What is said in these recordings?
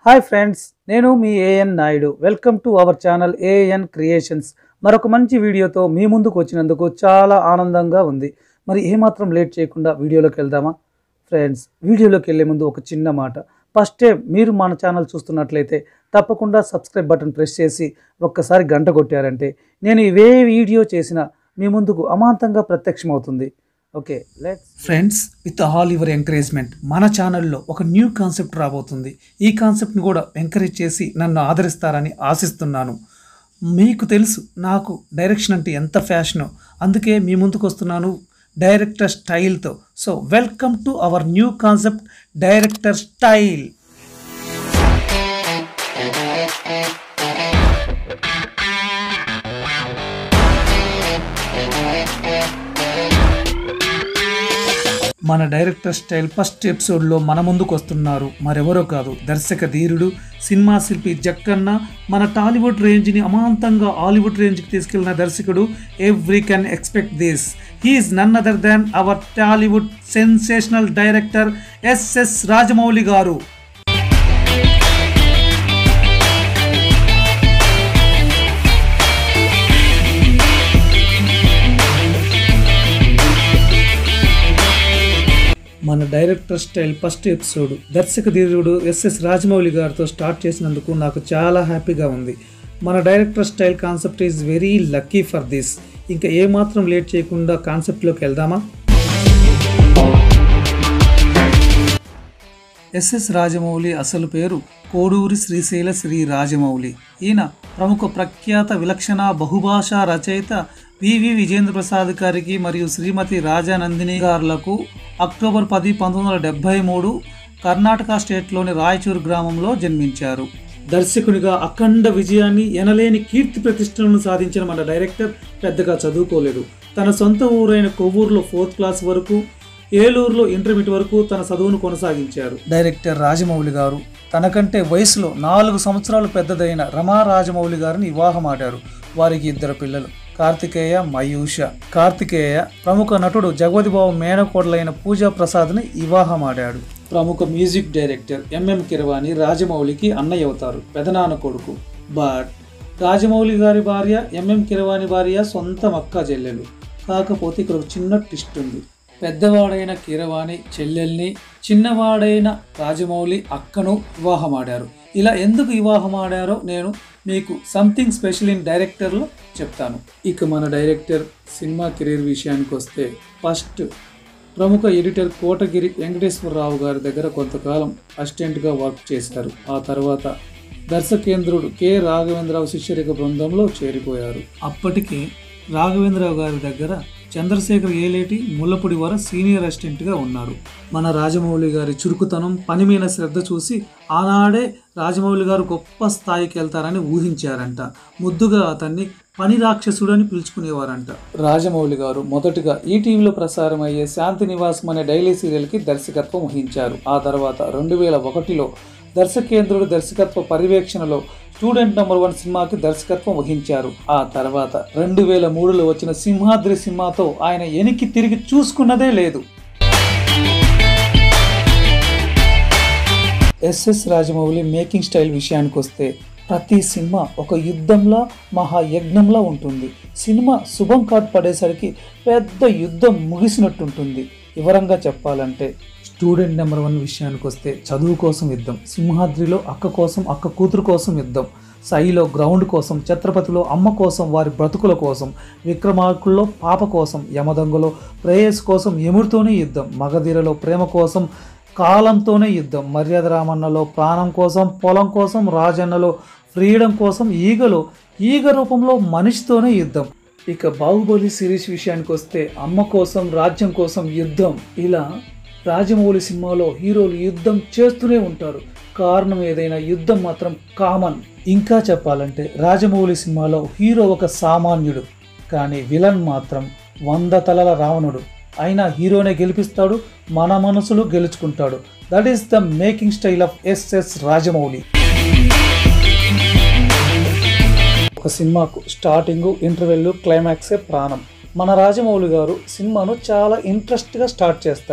hi friends నేను మీ A N Naidu welcome to our channel A N creations మరొక మంచి వీడియోతో మీ ముందుకు వచ్చినందుకు చాలా ఆనందంగా ఉంది మరి ఏమాత్రం లేట్ చేయకుండా వీడియోలోకి వెళ్దామా ఫ్రెండ్స్ వీడియోలోకి వెళ్ళే ముందు ఒక చిన్న మాట ఫస్ట్ టైం మీరు మన ఛానల్ చూస్తున్నట్లయితే తప్పకుండా సబ్స్క్రైబ్ బటన్ ప్రెస్ చేసి ఒక్కసారి గంట కొట్టారంటే నేను ఇవే వీడియో చేసినా మీ ముందుకు అమాంతంగా ప్రత్యక్షమవుతుంది okay let's friends with all your encouragement మన ఛానల్లో ఒక న్యూ కాన్సెప్ట్ రాబోతుంది ఈ కాన్సెప్ట్ని కూడా ఎంకరేజ్ చేసి నన్ను ఆదరిస్తారని ఆశిస్తున్నాను మీకు తెలుసు నాకు డైరెక్షన్ అంటే ఎంత ఫ్యాషనో అందుకే మీ ముందుకు వస్తున్నాను డైరెక్టర్ స్టైల్తో so welcome to our new concept director style మన డైరెక్టర్ స్టైల్ ఫస్ట్ ఎపిసోడ్లో మన ముందుకు వస్తున్నారు మరెవరో కాదు దర్శక ధీరుడు సినిమా శిల్పి జక్కన్న మన టాలీవుడ్ రేంజ్ని అమాంతంగా హాలీవుడ్ రేంజ్కి తీసుకెళ్లిన దర్శకుడు every can expect this he is none other than our Tollywood sensational director S S Rajamouli garu మన డైరెక్టర్ స్టైల్ ఫస్ట్ ఎపిసోడ్ దర్శక ధీరుడు ఎస్ఎస్ రాజమౌళి గారితో స్టార్ట్ చేసినందుకు నాకు చాలా హ్యాపీగా ఉంది మన director style concept is very lucky for this ఇంకా ఏమాత్రం లేట్ చేయకుండా కాన్సెప్ట్లోకి వెళ్దామా ఎస్ఎస్ రాజమౌళి అసలు పేరు కోడూరి శ్రీశైల శ్రీ రాజమౌళి ఈయన ప్రముఖ ప్రఖ్యాత విలక్షణ బహుభాషా రచయిత వివి విజేంద్ర ప్రసాద్ గారికి మరియు శ్రీమతి రాజానందిని గారులకు అక్టోబర్ పది పంతొమ్మిది వందల డెబ్బై మూడు కర్ణాటక స్టేట్లోని రాయచూరు గ్రామంలో జన్మించారు దర్శకునిగా అఖండ విజయాన్ని ఎనలేని కీర్తి ప్రతిష్టలను సాధించిన మన డైరెక్టర్ పెద్దగా చదువుకోలేదు తన సొంత ఊరైన కొవ్వూరులో ఫోర్త్ క్లాస్ వరకు ఏలూరులో ఇంటర్మీడియట్ వరకు తన చదువును కొనసాగించారు డైరెక్టర్ రాజమౌళి గారు తనకంటే వయసులో నాలుగు సంవత్సరాలు పెద్దదైన రమా రాజమౌళి గారిని వివాహమాడారు వారికి ఇద్దరు పిల్లలు కార్తికేయ మయూష కార్తికేయ ప్రముఖ నటుడు జగవతిబాబు మేనకోడలైన పూజా ప్రసాద్ని వివాహమాడాడు ప్రముఖ మ్యూజిక్ డైరెక్టర్ ఎంఎం కిరవాణి రాజమౌళికి అన్నయ్య అవుతారు పెదనాన్న కొడుకు బట్ రాజమౌళి గారి భార్య ఎంఎం కిరవాణి భార్య సొంత మక్క చెల్లెలు కాకపోతే ఇక్కడ ఒక చిన్న ట్విస్ట్ ఉంది పెద్దవాడైన కీరవాణి చెల్లెల్ని చిన్నవాడైన రాజమౌళి అక్కను వివాహమాడారు ఇలా ఎందుకు వివాహమాడారో నేను మీకు సంథింగ్ స్పెషల్ ఇన్ డైరెక్టర్లో చెప్తాను ఇక మన డైరెక్టర్ సినిమా కెరీర్ విషయానికి వస్తే ఫస్ట్ ప్రముఖ ఎడిటర్ కోటగిరి వెంకటేశ్వరరావు గారి దగ్గర కొంతకాలం అసిస్టెంట్గా వర్క్ చేశారు ఆ తర్వాత దర్శకేంద్రుడు కె రాఘవేంద్రరావు శిష్యరిక బృందంలో చేరిపోయారు అప్పటికే రాఘవేంద్రరావు గారి దగ్గర చంద్రశేఖర్ ఏలేటి ముల్లపూడి వర సీనియర్ అసిస్టెంట్గా ఉన్నారు మన రాజమౌళి గారి చురుకుతనం పని మీద శ్రద్ధ చూసి ఆనాడే రాజమౌళి గారు గొప్ప స్థాయికి వెళ్తారని ఊహించారంట ముద్దుగా అతన్ని పని రాక్షసుడు అని పిలుచుకునేవారంట రాజమౌళి గారు మొదటగా ఈ టీవీలో ప్రసారం అయ్యే శాంతి నివాసం అనే డైలీ సీరియల్కి దర్శకత్వం వహించారు ఆ తర్వాత రెండు వేల ఒకటిలో దర్శకేంద్రుడు దర్శకత్వ పర్యవేక్షణలో స్టూడెంట్ నెంబర్ వన్ సినిమాకి దర్శకత్వం వహించారు ఆ తర్వాత రెండు వేల మూడులో వచ్చిన సింహాద్రి సినిమాతో ఆయన ఎనికి తిరిగి చూసుకున్నదే లేదు ఎస్ఎస్ రాజమౌళి మేకింగ్ స్టైల్ విషయానికి వస్తే ప్రతి సినిమా ఒక యుద్ధంలా మహాయజ్ఞంలా ఉంటుంది సినిమా శుభం కార్డ్ పడేసరికి పెద్ద యుద్ధం ముగిసినట్టుంటుంది వివరంగా చెప్పాలంటే స్టూడెంట్ నెంబర్ వన్ విషయానికి వస్తే చదువు కోసం యుద్ధం సింహాద్రిలో అక్క కోసం అక్క కూతురు కోసం యుద్ధం సాయిలో గ్రౌండ్ కోసం ఛత్రపతిలో అమ్మ కోసం వారి బ్రతుకుల కోసం విక్రమార్కుల్లో పాప కోసం యమదంగలో ప్రేయస్ కోసం ఎముడితోనే యుద్ధం మగధీరలో ప్రేమ కోసం కాలంతోనే యుద్ధం మర్యాద రామన్నలో ప్రాణం కోసం పొలం కోసం రాజన్నలో ఫ్రీడమ్ కోసం ఈగలో ఈగ రూపంలో మనిషితోనే యుద్ధం ఇక బాహుబలి సిరీస్ విషయానికి వస్తే అమ్మ కోసం రాజ్యం కోసం యుద్ధం ఇలా రాజమౌళి సినిమాలో హీరోలు యుద్ధం చేస్తూనే ఉంటారు కారణం ఏదైనా యుద్ధం మాత్రం కామన్ ఇంకా చెప్పాలంటే రాజమౌళి సినిమాలో హీరో ఒక సామాన్యుడు కానీ విలన్ మాత్రం వంద తలల రావణుడు అయినా హీరోనే గెలిపిస్తాడు మన మనసులు గెలుచుకుంటాడు that is the making style of S S Rajamouli ఒక సినిమాకు స్టార్టింగ్ ఇంటర్వెల్ క్లైమాక్సే ప్రాణం మన రాజమౌళి గారు సినిమాను చాలా ఇంట్రెస్ట్గా స్టార్ట్ చేస్తారు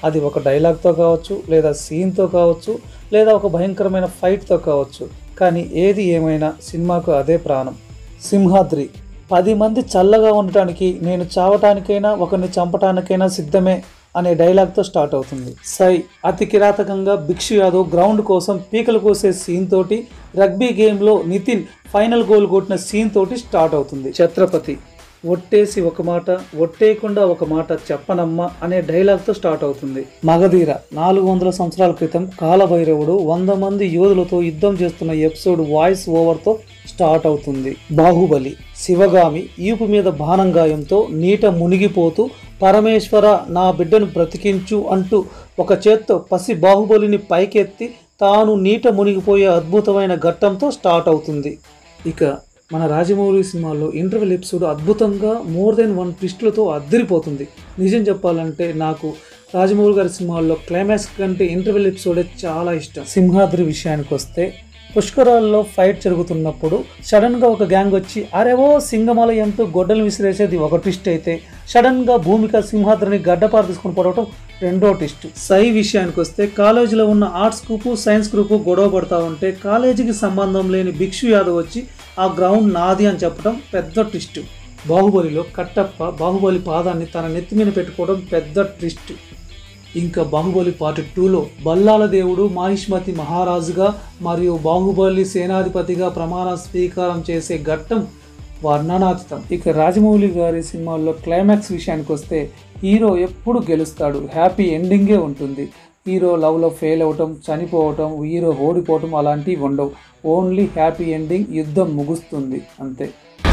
అది ఒక డైలాగ్తో కావచ్చు లేదా సీన్తో కావచ్చు లేదా ఒక భయంకరమైన ఫైట్తో కావచ్చు కానీ ఏది ఏమైనా సినిమాకు అదే ప్రాణం సింహాద్రి పది మంది చల్లగా ఉండటానికి నేను చావటానికైనా ఒకరిని చంపటానికైనా సిద్ధమే అనే డైలాగ్తో స్టార్ట్ అవుతుంది సై అతి కిరాతకంగా భిక్షు యాదవ్ గ్రౌండ్ కోసం పీకలు కోసే సీన్ తోటి రగ్బీ గేమ్లో నితిన్ ఫైనల్ గోల్ కొట్టిన సీన్ తోటి స్టార్ట్ అవుతుంది ఛత్రపతి ఒట్టేసి ఒక మాట ఒట్టేయకుండా ఒక మాట చెప్పనమ్మ అనే డైలాగ్తో స్టార్ట్ అవుతుంది మగధీర నాలుగు వందల సంవత్సరాల క్రితం కాలభైరవుడు వంద మంది యోధులతో యుద్ధం చేస్తున్న ఎపిసోడ్ వాయిస్ ఓవర్తో స్టార్ట్ అవుతుంది బాహుబలి శివగామి ఈపు మీద బాణం గాయంతో నీట మునిగిపోతూ పరమేశ్వర నా బిడ్డను బ్రతికించు అంటూ ఒక చేత్తో పసి బాహుబలిని పైకెత్తి తాను నీట మునిగిపోయే అద్భుతమైన ఘట్టంతో స్టార్ట్ అవుతుంది ఇక మన రాజమౌళి సినిమాలో ఇంటర్వెల్ ఎపిసోడ్ అద్భుతంగా మోర్ దెన్ వన్ ట్విస్టులతో అద్దరిపోతుంది నిజం చెప్పాలంటే నాకు రాజమౌళి గారి సినిమాల్లో క్లైమాక్స్ కంటే ఇంటర్వెల్ ఎపిసోడే చాలా ఇష్టం సింహాద్రి విషయానికి వస్తే పుష్కరాల్లో ఫైట్ జరుగుతున్నప్పుడు సడన్గా ఒక గ్యాంగ్ వచ్చి అరేవో సింగమలయంతో గొడ్డలు విసిరేసేది ఒక ట్విస్ట్ అయితే సడన్గా భూమిక సింహాద్రిని గడ్డపార తీసుకుని పడవటం రెండో ట్విస్ట్ సై విషయానికి వస్తే కాలేజీలో ఉన్న ఆర్ట్స్ గ్రూపు సైన్స్ గ్రూపు గొడవ పడతా ఉంటే కాలేజీకి సంబంధం లేని భిక్షు యాదవ్ వచ్చి ఆ గ్రౌండ్ నాది అని చెప్పడం పెద్ద ట్విస్ట్ బాహుబలిలో కట్టప్ప బాహుబలి పాదాన్ని తన నెత్తి మీద పెట్టుకోవడం పెద్ద ట్విస్ట్ ఇంకా బాహుబలి పార్ట్ టూలో బల్లాల దేవుడు మాహిష్మతి మహారాజుగా మరియు బాహుబలి సేనాధిపతిగా ప్రమాణ స్వీకారం చేసే ఘట్టం వర్ణనాతీతం ఇక రాజమౌళి గారి సినిమాల్లో క్లైమాక్స్ విషయానికి వస్తే హీరో ఎప్పుడు గెలుస్తాడు హ్యాపీ ఎండింగే ఉంటుంది హీరో లవ్లో ఫెయిల్ అవటం చనిపోవటం హీరో ఓడిపోవటం అలాంటివి ఉండవు ఓన్లీ హ్యాపీ ఎండింగ్ యుద్ధం ముగుస్తుంది అంతే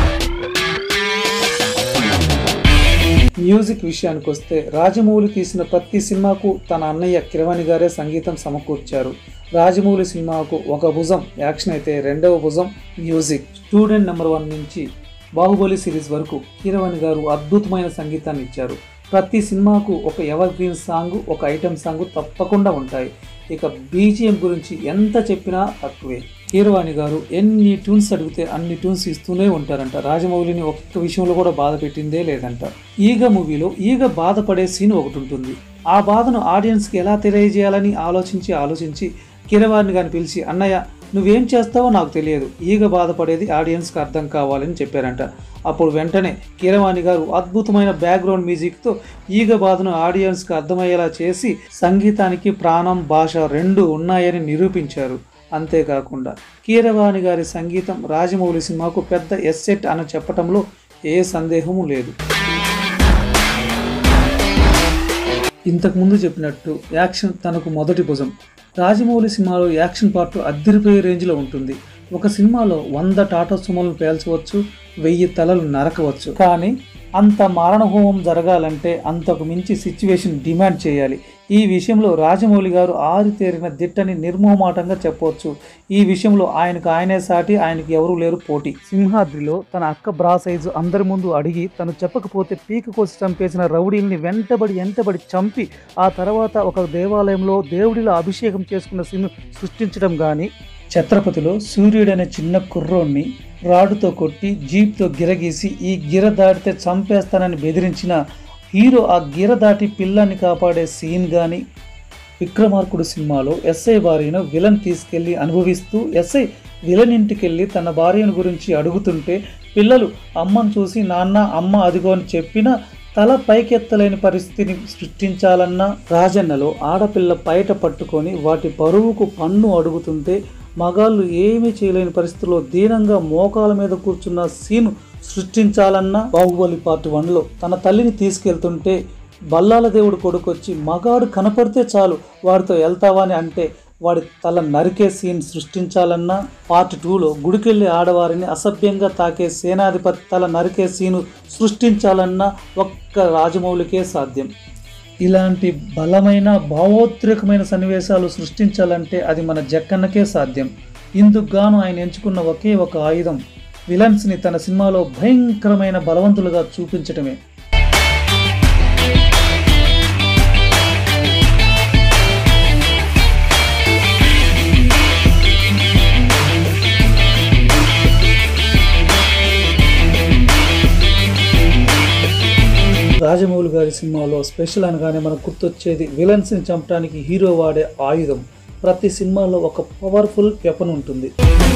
మ్యూజిక్ విషయానికి వస్తే రాజమౌళి తీసిన ప్రతి సినిమాకు తన అన్నయ్య కిరవాణి గారే సంగీతం సమకూర్చారు రాజమౌళి సినిమాకు ఒక భుజం యాక్షన్ అయితే రెండవ భుజం మ్యూజిక్ స్టూడెంట్ నెంబర్ వన్ నుంచి బాహుబలి సిరీస్ వరకు కీరవాణి గారు అద్భుతమైన సంగీతాన్ని ఇచ్చారు ప్రతి సినిమాకు ఒక ఎవర్ గ్రీన్ సాంగ్ ఒక ఐటెం సాంగ్ తప్పకుండా ఉంటాయి ఇక బీజిఎం గురించి ఎంత చెప్పినా తక్కువే కీరవాణి గారు ఎన్ని ట్యూన్స్ అడిగితే అన్ని ట్యూన్స్ ఇస్తూనే ఉంటారంట రాజమౌళిని ఒక్క విషయంలో కూడా బాధ పెట్టిందే లేదంట ఈగ మూవీలో ఈగ బాధపడే సీన్ ఒకటి ఉంటుంది ఆ బాధను ఆడియన్స్కి ఎలా తెలియజేయాలని ఆలోచించి ఆలోచించి కీరవాణి గారిని పిలిచి అన్నయ్య నువ్వేం చేస్తావో నాకు తెలియదు ఈగ బాధపడేది ఆడియన్స్కి అర్థం కావాలని చెప్పారంట అప్పుడు వెంటనే కీరవాణి గారు అద్భుతమైన బ్యాక్గ్రౌండ్ మ్యూజిక్తో ఈగ బాధను ఆడియన్స్కి అర్థమయ్యేలా చేసి సంగీతానికి ప్రాణం భాష రెండు ఉన్నాయని నిరూపించారు అంతేకాకుండా కీరవాణి గారి సంగీతం రాజమౌళి సినిమాకు పెద్ద ఎస్సెట్ అని చెప్పటంలో ఏ సందేహము లేదు ఇంతకుముందు చెప్పినట్టు యాక్షన్ తనకు మొదటి భుజం రాజమౌళి సినిమాలో యాక్షన్ పార్ట్ అద్దరిపోయే రేంజ్లో ఉంటుంది ఒక సినిమాలో వంద టాటా సుమోలను పేల్చవచ్చు వెయ్యి తలలు నరకవచ్చు కానీ అంత మారణహోమం జరగాలంటే అంతకు మించి సిచ్యువేషన్ డిమాండ్ చేయాలి ఈ విషయంలో రాజమౌళి గారు ఆరితేరిన దిట్టని నిర్మోహమాటంగా చెప్పవచ్చు ఈ విషయంలో ఆయనకు ఆయనే సాటి ఆయనకి ఎవరూ లేరు పోటీ సింహాద్రిలో తన అక్క బ్రా సైజు అందరి ముందు అడిగి తను చెప్పకపోతే పీక కోసి చంపేసిన రౌడీల్ని వెంటబడి ఎంటబడి చంపి ఆ తర్వాత ఒక దేవాలయంలో దేవుడిలో అభిషేకం చేసుకున్న సీన్ సృష్టించడం కానీ ఛత్రపతిలో సూర్యుడు అనే చిన్న కుర్రోణ్ణి రాడుతో కొట్టి జీప్తో గిరగీసి ఈ గిర దాటితే చంపేస్తానని బెదిరించిన హీరో ఆ గిర దాటి పిల్లాన్ని కాపాడే సీన్ కానీ విక్రమార్కుడు సినిమాలో ఎస్ఐ భార్యను విలన్ తీసుకెళ్లి అనుభవిస్తూ ఎస్ఐ విలన్ ఇంటికెళ్ళి తన భార్యను గురించి అడుగుతుంటే పిల్లలు అమ్మను చూసి నాన్న అమ్మ అదిగో అని చెప్పినా తల పైకెత్తలేని పరిస్థితిని సృష్టించాలన్న రాజన్నలో ఆడపిల్ల బయట పట్టుకొని వాటి బరువుకు పన్ను అడుగుతుంటే మగాళ్ళు ఏమీ చేయలేని పరిస్థితిలో దీనంగా మోకాల మీద కూర్చున్న సీను సృష్టించాలన్న బాహుబలి పార్ట్ వన్లో తన తల్లిని తీసుకెళ్తుంటే బల్లాల దేవుడు కొడుకొచ్చి మగాడు కనపడితే చాలు వాడితో వెళ్తావా అని అంటే వాడి తల నరికే సీన్ సృష్టించాలన్నా పార్ట్ టూలో గుడికెళ్ళి ఆడవారిని అసభ్యంగా తాకే సేనాధిపతి తల నరికే సీను సృష్టించాలన్నా ఒక్క రాజమౌళికే సాధ్యం ఇలాంటి బలమైన భావోద్రేకమైన సన్నివేశాలు సృష్టించాలంటే అది మన జక్కన్నకే సాధ్యం ఇందుకు గాను ఆయన ఎంచుకున్న ఒకే ఒక ఆయుధం విలన్స్ని తన సినిమాలో భయంకరమైన బలవంతులుగా చూపించటమే రాజమౌళి రాజమౌళి గారి సినిమాలో స్పెషల్ అనగానే మనకు గుర్తొచ్చేది విలన్స్ని చంపడానికి హీరో వాడే ఆయుధం ప్రతి సినిమాలో ఒక పవర్ఫుల్ వెపన్ ఉంటుంది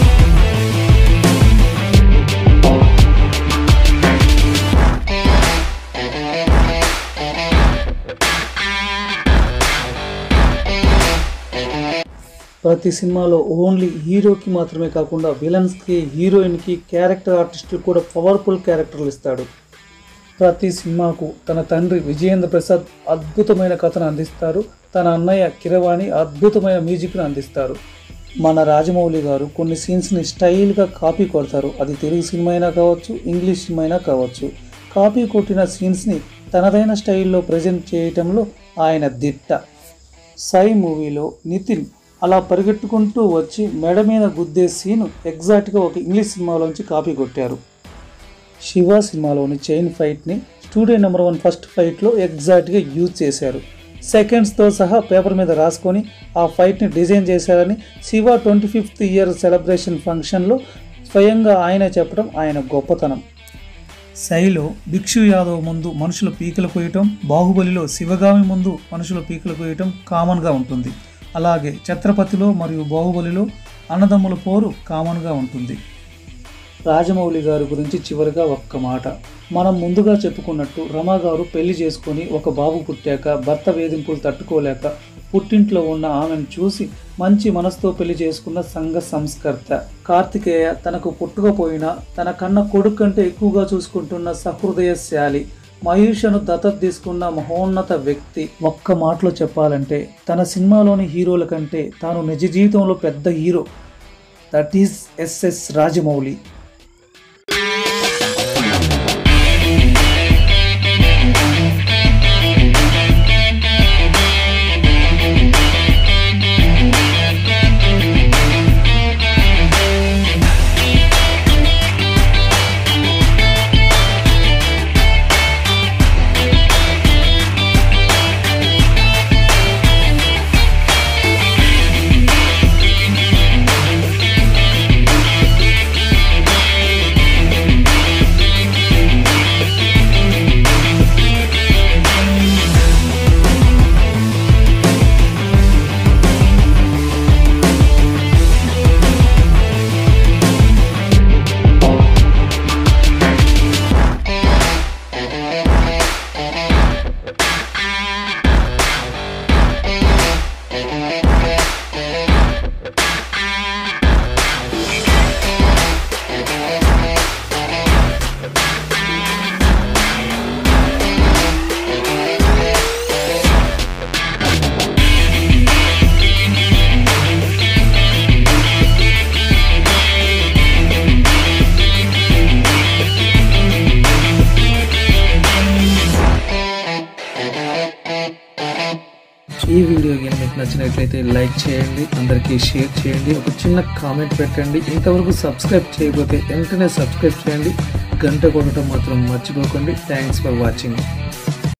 ప్రతి సినిమాలో ఓన్లీ హీరోకి మాత్రమే కాకుండా విలన్స్కి హీరోయిన్కి క్యారెక్టర్ ఆర్టిస్టులు కూడా పవర్ఫుల్ క్యారెక్టర్లు ఇస్తాడు ప్రతి సినిమాకు తన తండ్రి విజయేంద్ర ప్రసాద్ అద్భుతమైన కథను అందిస్తారు తన అన్నయ్య కిరవాణి అద్భుతమైన మ్యూజిక్ను అందిస్తారు మన రాజమౌళి గారు కొన్ని సీన్స్ని స్టైల్గా కాపీ కొడతారు అది తెలుగు సినిమా అయినా కావచ్చు ఇంగ్లీష్ సినిమా అయినా కావచ్చు కాపీ కొట్టిన సీన్స్ని తనదైన స్టైల్లో ప్రజెంట్ చేయటంలో ఆయన దిట్ట సై మూవీలో నితిన్ అలా పరిగెట్టుకుంటూ వచ్చి మెడ మీద గుద్దే సీను ఎగ్జాక్ట్గా ఒక ఇంగ్లీష్ సినిమాలోంచి కాపీ కొట్టారు శివ సినిమాలోని చైన్ ఫైట్ని స్టూడియో నెంబర్ వన్ ఫస్ట్ ఫైట్లో ఎగ్జాక్ట్గా యూజ్ చేశారు సెకండ్స్తో సహా పేపర్ మీద రాసుకొని ఆ ఫైట్ని డిజైన్ చేశారని Shiva twenty fifth year celebration ఫంక్షన్లో స్వయంగా ఆయన చెప్పడం ఆయన గొప్పతనం శైలో భిక్షు యాదవ్ ముందు మనుషుల పీకలు కోయటం బాహుబలిలో శివగామి ముందు మనుషుల పీకలు కోయటం కామన్గా ఉంటుంది అలాగే ఛత్రపతిలో మరియు బాహుబలిలో అన్నదమ్ముల పోరు కామన్గా ఉంటుంది రాజమౌళి గారి గురించి చివరిగా ఒక్క మాట మనం ముందుగా చెప్పుకున్నట్టు రమా గారు పెళ్లి చేసుకొని ఒక బాబు పుట్టాక భర్త వేధింపులు తట్టుకోలేక పుట్టింట్లో ఉన్న ఆమెను చూసి మంచి మనసుతో పెళ్లి చేసుకున్న సంఘ సంస్కర్త కార్తికేయ తనకు పుట్టుకపోయినా తన కన్న కొడుకు కంటే ఎక్కువగా చూసుకుంటున్న సహృదయశాలి మహేష్ను దత్తత తీసుకున్న మహోన్నత వ్యక్తి ఒక్క మాటలో చెప్పాలంటే తన సినిమాలోని హీరోల కంటే తాను నిజ జీవితంలో పెద్ద hero that is S S Rajamouli ఈ వీడియో కానీ మీకు నచ్చినట్లయితే లైక్ చేయండి అందరికీ షేర్ చేయండి ఒక చిన్న కామెంట్ పెట్టండి ఇంతవరకు సబ్స్క్రైబ్ చేయకపోతే వెంటనే సబ్స్క్రైబ్ చేయండి గంట కొట్టడం మాత్రం మర్చిపోకండి థ్యాంక్స్ ఫర్ వాచింగ్